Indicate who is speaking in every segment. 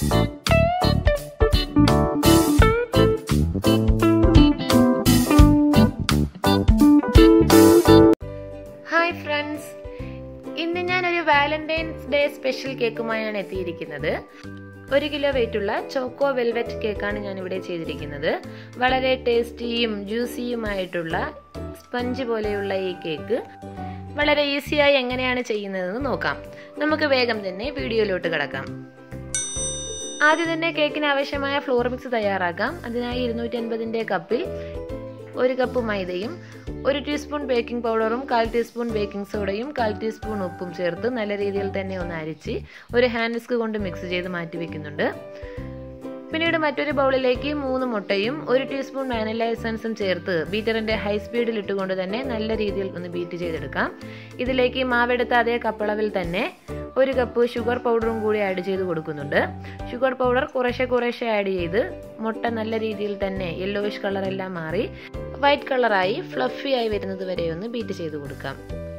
Speaker 1: hi friends ഇന്ന് ഞാനൊരു Valentine's day special കേക്കുമായാണ് എത്തിയിരിക്കുന്നത് ഒരു കിലോ വെയിറ്റുള്ള ചോക്കോ വെൽവെറ്റ് കേക്കാണ് ഞാൻ ഇവിടെ ചെയ്തിരിക്കുന്നത് വളരെ ടേസ്റ്റിയും ജ്യൂസിയുമായിട്ടുള്ള സ്പഞ്ച് പോലെയുള്ള ഈ കേക്ക് വളരെ ഈസിയായി എങ്ങനെയാണ് ചെയ്യുന്നതെന്ന് നോക്കാം നമുക്ക് വേഗം തന്നെ വീഡിയോയിലോട്ട് കിടക്കാം ആദ്യം തന്നെ കേക്കിന് ആവശ്യമായ ഫ്ലോർ മിക്സ് തയ്യാറാക്കാം അതിനായി ഇരുന്നൂറ്റി അൻപതിൻ്റെ കപ്പിൽ ഒരു കപ്പ് മൈദയും ഒരു ടീസ്പൂൺ ബേക്കിംഗ് പൗഡറും കാൽ ടീസ്പൂൺ ബേക്കിംഗ് സോഡയും കാൽ ടീസ്പൂൺ ഉപ്പും ചേർത്ത് നല്ല രീതിയിൽ തന്നെ ഒന്ന് അരിച്ച് ഒരു ഹാൻഡ് വിസ്ക് കൊണ്ട് മിക്സ് ചെയ്ത് മാറ്റി വെക്കുന്നുണ്ട് പിന്നീട് മറ്റൊരു ബൗളിലേക്ക് മൂന്ന് മുട്ടയും ഒരു ടീസ്പൂൺ വാനില എസൻസും ചേർത്ത് ബീറ്ററിന്റെ ഹൈ സ്പീഡിൽ ഇട്ടുകൊണ്ട് തന്നെ നല്ല രീതിയിൽ ഒന്ന് ബീറ്റ് ചെയ്തെടുക്കാം ഇതിലേക്ക് മാവെടുത്ത അതേ കപ്പളവിൽ തന്നെ ഒരു കപ്പ് ഷുഗർ പൗഡറും കൂടി ആഡ് ചെയ്ത് കൊടുക്കുന്നുണ്ട് ഷുഗർ പൗഡർ കുറേശ്ശെ കുറേശ്ശെ ആഡ് ചെയ്ത് മുട്ട നല്ല രീതിയിൽ തന്നെ യെല്ലോയിഷ് കളറെല്ലാം മാറി വൈറ്റ് കളറായി ഫ്ലഫി ആയി വരുന്നത് വരെ ഒന്ന് ബീറ്റ് ചെയ്ത് കൊടുക്കാം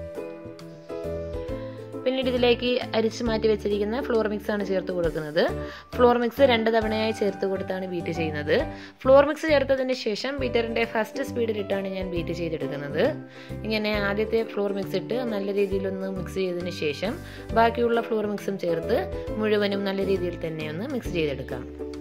Speaker 1: പിന്നീട് ഇതിലേക്ക് അരിച്ചു മാറ്റി വെച്ചിരിക്കുന്ന ഫ്ലോർ മിക്സ് ആണ് ചേർത്ത് കൊടുക്കുന്നത് ഫ്ലോർ മിക്സ് രണ്ട് തവണയായി ചേർത്ത് കൊടുത്താണ് ബീറ്റ് ചെയ്യുന്നത് ഫ്ലോർ മിക്സ് ചേർത്തതിന് ശേഷം ബീറ്ററിന്റെ ഫസ്റ്റ് സ്പീഡിലിട്ടാണ് ഞാൻ ബീറ്റ് ചെയ്തെടുക്കുന്നത് ഇങ്ങനെ ആദ്യത്തെ ഫ്ലോർ മിക്സ് ഇട്ട് നല്ല രീതിയിലൊന്ന് മിക്സ് ചെയ്തതിന് ശേഷം ബാക്കിയുള്ള ഫ്ലോർ മിക്സും ചേർത്ത് മുഴുവനും നല്ല രീതിയിൽ തന്നെ ഒന്ന് മിക്സ് ചെയ്തെടുക്കാം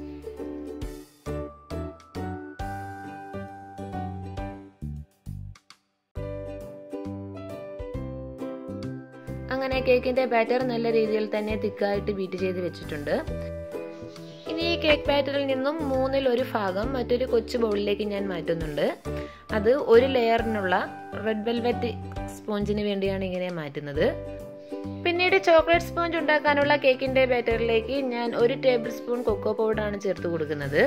Speaker 1: അങ്ങനെ കേക്കിന്റെ ബാറ്റർ നല്ല രീതിയിൽ തന്നെ തിക്കായിട്ട് ബീറ്റ് ചെയ്ത് വെച്ചിട്ടുണ്ട് ഇനി ഈ കേക്ക് ബാറ്ററിൽ നിന്നും മൂന്നിൽ ഒരു ഭാഗം മറ്റൊരു കൊച്ചു ബൗളിലേക്ക് ഞാൻ മാറ്റുന്നുണ്ട് അത് ഒരു ലെയറിനുള്ള റെഡ് വെൽവെറ്റ് സ്പോഞ്ചിന് വേണ്ടിയാണ് ഇങ്ങനെ മാറ്റുന്നത് പിന്നീട് ചോക്ലേറ്റ് സ്പോഞ്ച് ഉണ്ടാക്കാനുള്ള കേക്കിന്റെ ബാറ്ററിലേക്ക് ഞാൻ ഒരു ടേബിൾ സ്പൂൺ കൊക്കോ പൗഡറാണ് ചേർത്ത് കൊടുക്കുന്നത്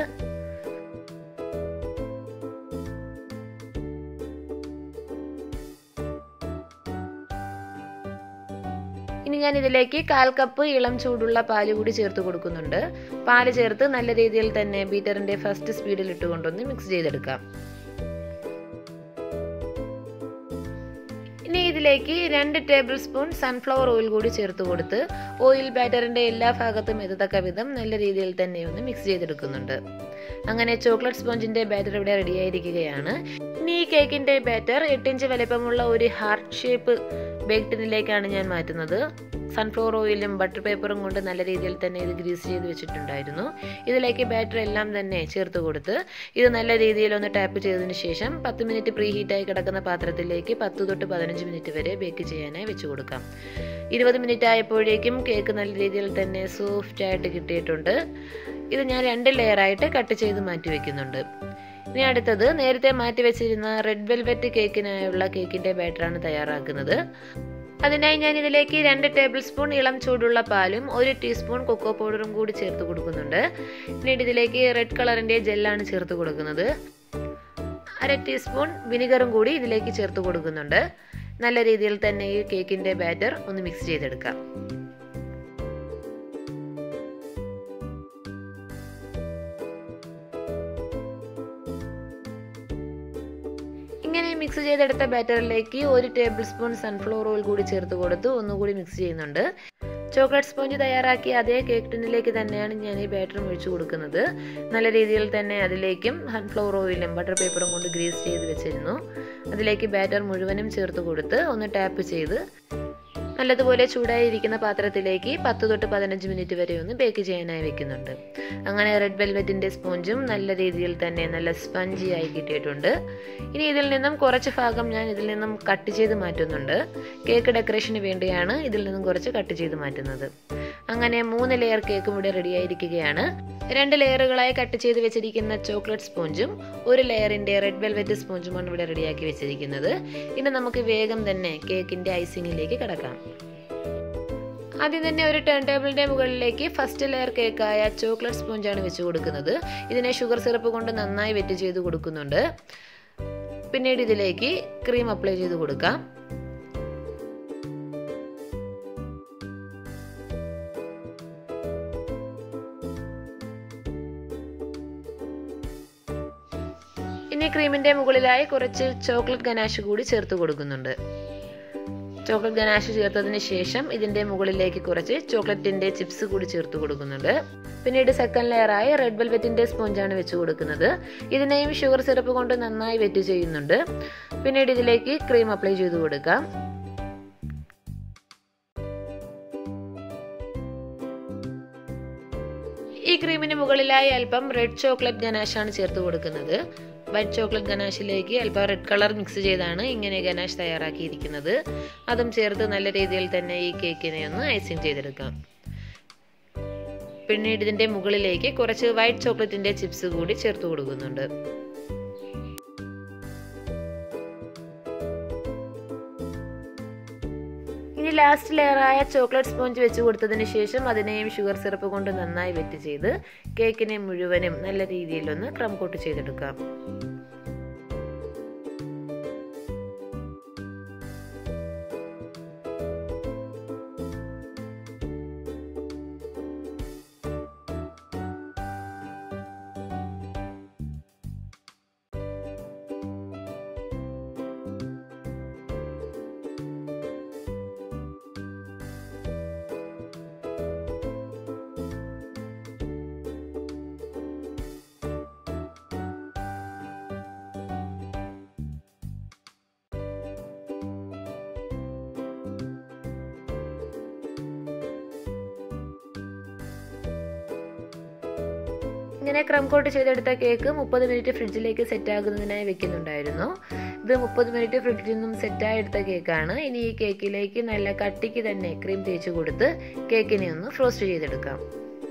Speaker 1: ഇനി ഞാൻ ഇതിലേക്ക് കാൽ കപ്പ് ഇളം ചൂടുള്ള പാല് കൂടി ചേർത്ത് കൊടുക്കുന്നുണ്ട് പാല് ചേർത്ത് നല്ല രീതിയിൽ തന്നെ ബീറ്ററിന്റെ ഫസ്റ്റ് സ്പീഡിൽ ഇട്ടുകൊണ്ടൊന്ന് മിക്സ് ചെയ്തെടുക്കാം ഇനി ഇതിലേക്ക് രണ്ട് ടേബിൾ സ്പൂൺ സൺഫ്ലവർ ഓയിൽ കൂടി ചേർത്ത് കൊടുത്ത് ഓയിൽ ബാറ്ററിന്റെ എല്ലാ ഭാഗത്തും എത്തത്തക്ക വിധം നല്ല രീതിയിൽ തന്നെ ഒന്ന് മിക്സ് ചെയ്തെടുക്കുന്നുണ്ട് അങ്ങനെ ചോക്ലേറ്റ് സ്പോഞ്ചിന്റെ ബാറ്റർ ഇവിടെ റെഡിയായിരിക്കുകയാണ് ഇനി ഈ കേക്കിന്റെ ബാറ്റർ എട്ടിഞ്ച് വലിപ്പമുള്ള ഒരു ഹാർട്ട് ഷേപ്പ് ബേക്ക് ടിന്നിലേക്കാണ് ഞാൻ മാറ്റുന്നത് സൺഫ്ലവർ ഓയിലും ബട്ടർ പേപ്പറും കൊണ്ട് നല്ല രീതിയിൽ തന്നെ ഇത് ഗ്രീസ് ചെയ്ത് വെച്ചിട്ടുണ്ടായിരുന്നു ഇതിലേക്ക് ബാറ്റർ എല്ലാം തന്നെ ചേർത്ത് കൊടുത്ത് ഇത് നല്ല രീതിയിൽ ഒന്ന് ടാപ്പ് ചെയ്തതിന് ശേഷം പത്ത് മിനിറ്റ് പ്രീ ഹീറ്റായി കിടക്കുന്ന പാത്രത്തിലേക്ക് പത്ത് തൊട്ട് പതിനഞ്ച് മിനിറ്റ് വരെ ബേക്ക് ചെയ്യാനായി വെച്ച് കൊടുക്കാം ഇരുപത് മിനിറ്റ് ആയപ്പോഴേക്കും കേക്ക് നല്ല രീതിയിൽ തന്നെ സോഫ്റ്റ് ആയിട്ട് കിട്ടിയിട്ടുണ്ട് ഇത് ഞാൻ രണ്ട് ലെയറായിട്ട് കട്ട് ചെയ്ത് മാറ്റി വെക്കുന്നുണ്ട് ഇനി അടുത്തത് നേരത്തെ മാറ്റി വെച്ചിരുന്ന റെഡ് വെൽവെറ്റ് കേക്കിനായുള്ള കേക്കിന്റെ ബാറ്ററാണ് തയ്യാറാക്കുന്നത് അതിനായി ഞാൻ ഇതിലേക്ക് രണ്ട് ടേബിൾ സ്പൂൺ ഇളം ചൂടുള്ള പാലും ഒരു ടീസ്പൂൺ കൊക്കോ പൗഡറും കൂടി ചേർത്ത് കൊടുക്കുന്നുണ്ട് പിന്നീട് ഇതിലേക്ക് റെഡ് കളറിന്റെ ജെല്ലാണ് ചേർത്ത് കൊടുക്കുന്നത് അര ടീസ്പൂൺ വിനിഗറും കൂടി ഇതിലേക്ക് ചേർത്ത് കൊടുക്കുന്നുണ്ട് നല്ല രീതിയിൽ തന്നെ ഈ കേക്കിന്റെ ബാറ്റർ ഒന്ന് മിക്സ് ചെയ്തെടുക്കാം ഇങ്ങനെ മിക്സ് ചെയ്തെടുത്ത ബാറ്ററിലേക്ക് ഒരു ടേബിൾ സ്പൂൺ സൺഫ്ലവർ ഓയിൽ കൂടി ചേർത്ത് കൊടുത്ത് ഒന്നുകൂടി മിക്സ് ചെയ്യുന്നുണ്ട് ചോക്ലേറ്റ് സ്പോഞ്ച് തയ്യാറാക്കിയ അതേ കേക്ക് ടിന്നിലേക്ക് തന്നെയാണ് ഞാൻ ഈ ബാറ്റർ ഒഴിച്ചു കൊടുക്കുന്നത് നല്ല രീതിയിൽ തന്നെ അതിലേക്കും സൺഫ്ലവർ ഓയിലും ബട്ടർ പേപ്പറും കൊണ്ട് ഗ്രീസ് ചെയ്ത് വെച്ചിരുന്നു അതിലേക്ക് ബാറ്റർ മുഴുവനും ചേർത്ത് കൊടുത്ത് ഒന്ന് ടാപ്പ് ചെയ്ത് നല്ലതുപോലെ ചൂടായിരിക്കുന്ന പാത്രത്തിലേക്ക് പത്ത് തൊട്ട് പതിനഞ്ച് മിനിറ്റ് വരെ ഒന്ന് ബേക്ക് ചെയ്യാനായി വെക്കുന്നുണ്ട് അങ്ങനെ റെഡ് വെൽവെറ്റിന്റെ സ്പോഞ്ചും നല്ല രീതിയിൽ തന്നെ നല്ല സ്പഞ്ചി ആയി കിട്ടിയിട്ടുണ്ട് ഇനി ഇതിൽ നിന്നും കുറച്ച് ഭാഗം ഞാൻ ഇതിൽ നിന്നും കട്ട് ചെയ്ത് മാറ്റുന്നുണ്ട് കേക്ക് ഡെക്കറേഷന് വേണ്ടിയാണ് ഇതിൽ നിന്നും കുറച്ച് കട്ട് ചെയ്ത് മാറ്റുന്നത് അങ്ങനെ മൂന്ന് ലെയർ കേക്കും ഇവിടെ റെഡി ആയിരിക്കുകയാണ് രണ്ട് ലെയറുകളായി കട്ട് ചെയ്ത് വെച്ചിരിക്കുന്ന ചോക്ലേറ്റ് സ്പോഞ്ചും ഒരു ലെയറിന്റെ റെഡ് വെൽവെറ്റ് സ്പോഞ്ചുമാണ് ഇവിടെ റെഡിയാക്കി വെച്ചിരിക്കുന്നത് ഇനി നമുക്ക് വേഗം തന്നെ കേക്കിന്റെ ഐസിങ്ങിലേക്ക് കിടക്കാം ആദ്യം തന്നെ ഒരു ടേൺ ടേബിളിന്റെ മുകളിലേക്ക് ഫസ്റ്റ് ലെയർ കേക്കായ ചോക്ലേറ്റ് സ്പോഞ്ചാണ് വെച്ച് കൊടുക്കുന്നത് ഇതിനെ ഷുഗർ സിറപ്പ് കൊണ്ട് നന്നായി വെറ്റ് ചെയ്ത് കൊടുക്കുന്നുണ്ട് പിന്നീട് ഇതിലേക്ക് ക്രീം അപ്ലൈ ചെയ്ത് കൊടുക്കാം ഇനി ക്രീമിന്റെ മുകളിലായി കുറച്ച് ചോക്ലേറ്റ് ഗനാഷ് കൂടി ചേർത്ത് കൊടുക്കുന്നുണ്ട് ചോക്ലേറ്റ് ഗനാഷ് ചേർത്തതിന് ശേഷം ഇതിന്റെ മുകളിലേക്ക് കുറച്ച് ചോക്ലേറ്റിന്റെ ചിപ്സ് കൂടി ചേർത്ത് കൊടുക്കുന്നുണ്ട് പിന്നീട് സെക്കൻഡ് ലെയറായി റെഡ് വെൽവെറ്റിന്റെ സ്പോഞ്ചാണ് വെച്ച് കൊടുക്കുന്നത് ഇതിനെയും ഷുഗർ സിറപ്പ് കൊണ്ട് നന്നായി വെറ്റ് ചെയ്യുന്നുണ്ട് പിന്നീട് ഇതിലേക്ക് ക്രീം അപ്ലൈ ചെയ്ത് കൊടുക്കാം ഈ ക്രീമിന് മുകളിലായി അല്പം റെഡ് ചോക്ലേറ്റ് ഗനാഷാണ് ചേർത്ത് കൊടുക്കുന്നത് വൈറ്റ് ചോക്ലേറ്റ് ഗനാഷിലേക്ക് അല്പം റെഡ് കളർ മിക്സ് ചെയ്താണ് ഇങ്ങനെ ഗനാഷ് തയ്യാറാക്കിയിരിക്കുന്നത് അതും ചേർത്ത് നല്ല രീതിയിൽ തന്നെ ഈ കേക്കിനെ ഒന്ന് ഐസിങ് ചെയ്തെടുക്കാം പിന്നീട് ഇതിന്റെ മുകളിലേക്ക് കുറച്ച് വൈറ്റ് ചോക്ലേറ്റിന്റെ ചിപ്സ് കൂടി ചേർത്ത് കൊടുക്കുന്നുണ്ട് ഇനി ലാസ്റ്റ് ലെയറായ ചോക്ലേറ്റ് സ്പോഞ്ച് വെച്ച് കൊടുത്തതിന് ശേഷം അതിനെയും ഷുഗർ സിറപ്പ് കൊണ്ട് നന്നായി വെറ്റ് ചെയ്ത് കേക്കിനെ മുഴുവനും നല്ല രീതിയിലൊന്ന് ക്രം കോട്ട് ചെയ്തെടുക്കാം ഇങ്ങനെ ക്രം കോട്ട് ചെയ്തെടുത്ത കേക്ക് മുപ്പത് മിനിറ്റ് ഫ്രിഡ്ജിലേക്ക് സെറ്റ് ആകുന്നതിനായി വെക്കുന്നുണ്ടായിരുന്നു ഇത് മുപ്പത് മിനിറ്റ് ഫ്രിഡ്ജിൽ നിന്നും സെറ്റായി എടുത്ത കേക്കാണ് ഇനി ഈ കേക്കിലേക്ക് നല്ല കട്ടിക്ക് തന്നെ ക്രീം തേച്ച് കൊടുത്ത് കേക്കിനെ ഒന്ന് ഫ്രോസ്റ്റ് ചെയ്തെടുക്കാം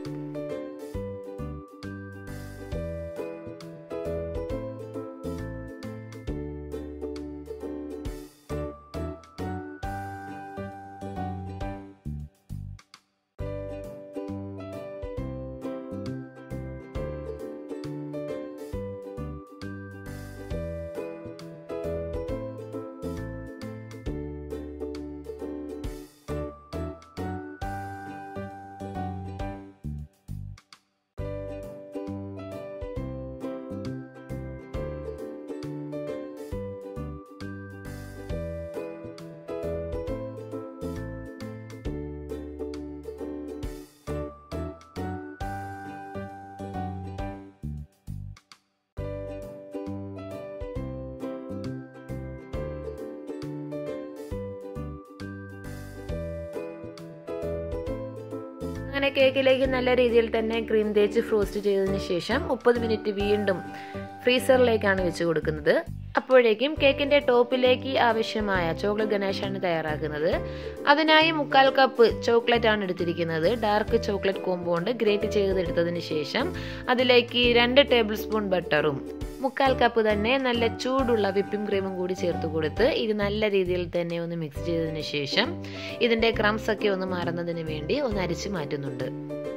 Speaker 1: അങ്ങനെ കേക്കിലേക്ക് നല്ല രീതിയിൽ തന്നെ ക്രീം തേച്ച് ഫ്രോസ്റ്റ് ചെയ്തതിന് ശേഷം മുപ്പത് മിനിറ്റ് വീണ്ടും ഫ്രീസറിലേക്കാണ് വെച്ച് കൊടുക്കുന്നത് അപ്പോഴേക്കും കേക്കിന്റെ ടോപ്പിലേക്ക് ആവശ്യമായ ചോക്ലേറ്റ് ഗണേഷാണ് തയ്യാറാക്കുന്നത് അതിനായി മുക്കാൽ കപ്പ് ചോക്ലേറ്റ് ആണ് എടുത്തിരിക്കുന്നത് ഡാർക്ക് ചോക്ലേറ്റ് കോമ്പൗണ്ട് ഗ്രേറ്റ് ചെയ്തെടുത്തതിന് ശേഷം അതിലേക്ക് രണ്ട് ടേബിൾ സ്പൂൺ ബട്ടറും മുക്കാൽ കപ്പ് തന്നെ നല്ല ചൂടുള്ള വിപ്പിംഗ് ക്രീമും കൂടി ചേർത്ത് കൊടുത്ത് ഇത് നല്ല രീതിയിൽ തന്നെ ഒന്ന് മിക്സ് ചെയ്തതിന് ശേഷം ഇതിന്റെ ക്രംസ് ഒക്കെ ഒന്ന് മാറുന്നതിന് വേണ്ടി ഒന്ന് അരിച്ചു മാറ്റുന്നുണ്ട്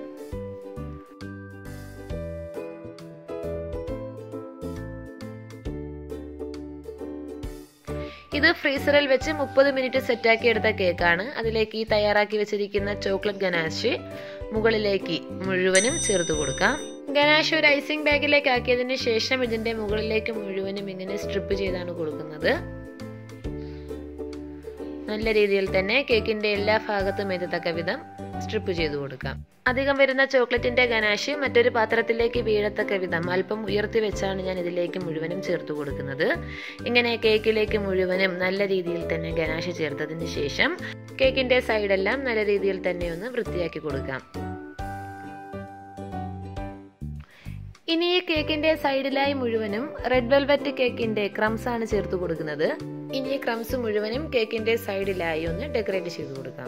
Speaker 1: ഇത് ഫ്രീസറിൽ വെച്ച് മുപ്പത് മിനിറ്റ് സെറ്റാക്കി എടുത്ത കേക്കാണ് അതിലേക്ക് ഈ തയ്യാറാക്കി വെച്ചിരിക്കുന്ന ചോക്ലേറ്റ് ഗനാഷ് മുകളിലേക്ക് മുഴുവനും ചേർത്ത് കൊടുക്കാം ഗനാഷ് ഒരു ഐസിംഗ് ബാഗിലേക്ക് ആക്കിയതിന് ശേഷം ഇതിന്റെ മുകളിലേക്ക് മുഴുവനും ഇങ്ങനെ സ്ട്രിപ്പ് ചെയ്താണ് കൊടുക്കുന്നത് നല്ല രീതിയിൽ തന്നെ കേക്കിന്റെ എല്ലാ ഭാഗത്തും എത്തത്തക്ക വിധം സ്ട്രിപ്പ് ചെയ്തു കൊടുക്കാം അധികം വരുന്ന ചോക്ലേറ്റിന്റെ ഗനാഷ് മറ്റൊരു പാത്രത്തിലേക്ക് വീഴത്തക്ക വിധം അല്പം ഉയർത്തി വെച്ചാണ് ഞാൻ ഇതിലേക്ക് മുഴുവനും ചേർത്ത് കൊടുക്കുന്നത് ഇങ്ങനെ കേക്കിലേക്ക് മുഴുവനും നല്ല രീതിയിൽ തന്നെ ഗനാഷ് ചേർത്തതിന് ശേഷം കേക്കിന്റെ സൈഡെല്ലാം നല്ല രീതിയിൽ തന്നെ ഒന്ന് വൃത്തിയാക്കി കൊടുക്കാം ഇനി ഈ കേക്കിന്റെ സൈഡിലായി മുഴുവനും റെഡ് വെൽവെറ്റ് കേക്കിന്റെ ക്രംസ് ആണ് ചേർത്ത് കൊടുക്കുന്നത് ഇനി ഈ ക്രംസ് മുഴുവനും കേക്കിന്റെ സൈഡിലായി ഒന്ന് ഡെക്കറേറ്റ് ചെയ്ത് കൊടുക്കാം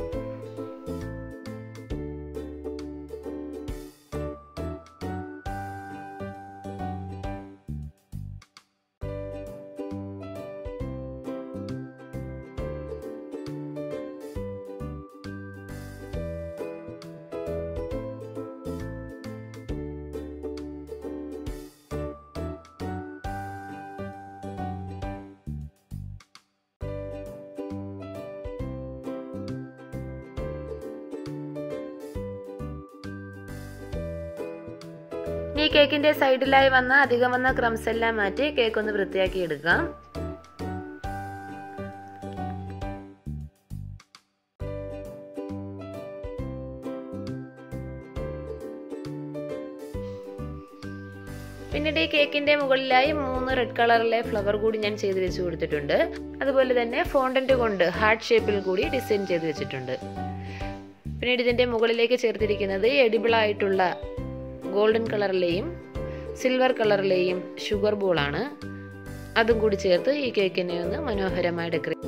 Speaker 1: ഈ കേക്കിന്റെ സൈഡിലായി വന്ന അധികം വന്ന ക്രംസ് എല്ലാം മാറ്റി കേക്ക് ഒന്ന് വൃത്തിയാക്കി എടുക്കാം പിന്നീട് ഈ കേക്കിന്റെ മുകളിലായി മൂന്ന് റെഡ് കളറിലെ ഫ്ലവർ കൂടി ഞാൻ ചെയ്ത് വെച്ച് കൊടുത്തിട്ടുണ്ട് അതുപോലെ തന്നെ ഫോണ്ടന്റ് കൊണ്ട് ഹാർട്ട് ഷേപ്പിൽ കൂടി ഡിസൈൻ ചെയ്ത് വെച്ചിട്ടുണ്ട് പിന്നീട് ഇതിന്റെ മുകളിലേക്ക് ചേർത്തിരിക്കുന്നത് എഡിബിൾ ആയിട്ടുള്ള ഗോൾഡൻ കളറിലെയും സിൽവർ കളറിലെയും ഷുഗർ ബോളാണ് അതും കൂടി ചേർത്ത് ഈ കേക്കിനെ ഒന്ന് മനോഹരമായി ഡെക്കറേറ്റ്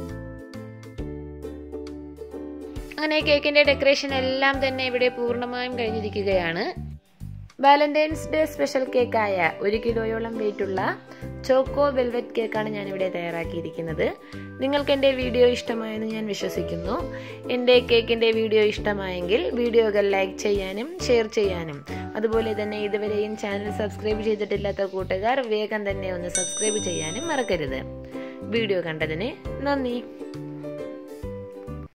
Speaker 1: അങ്ങനെ കേക്കിന്റെ ഡെക്കറേഷൻ എല്ലാം തന്നെ ഇവിടെ പൂർണ്ണമായും കഴിഞ്ഞിരിക്കുകയാണ് വാലന്റൈൻസ് ഡേ സ്പെഷ്യൽ കേക്കായ ഒരു കിലോയോളം വെയിറ്റുള്ള ചോക്കോ വെൽവെറ്റ് കേക്കാണ് ഞാൻ ഇവിടെ തയ്യാറാക്കിയിരിക്കുന്നത് നിങ്ങൾക്ക് എൻ്റെ വീഡിയോ ഇഷ്ടമായെന്ന് ഞാൻ വിശ്വസിക്കുന്നു എൻ്റെ കേക്കിൻ്റെ വീഡിയോ ഇഷ്ടമായെങ്കിൽ വീഡിയോകൾ ലൈക്ക് ചെയ്യാനും ഷെയർ ചെയ്യാനും അതുപോലെ തന്നെ ഇതുവരെയും ചാനൽ സബ്സ്ക്രൈബ് ചെയ്തിട്ടില്ലാത്ത കൂട്ടുകാർ വേഗം തന്നെ ഒന്ന് സബ്സ്ക്രൈബ് ചെയ്യാനും മറക്കരുത് വീഡിയോ കണ്ടതിന് നന്ദി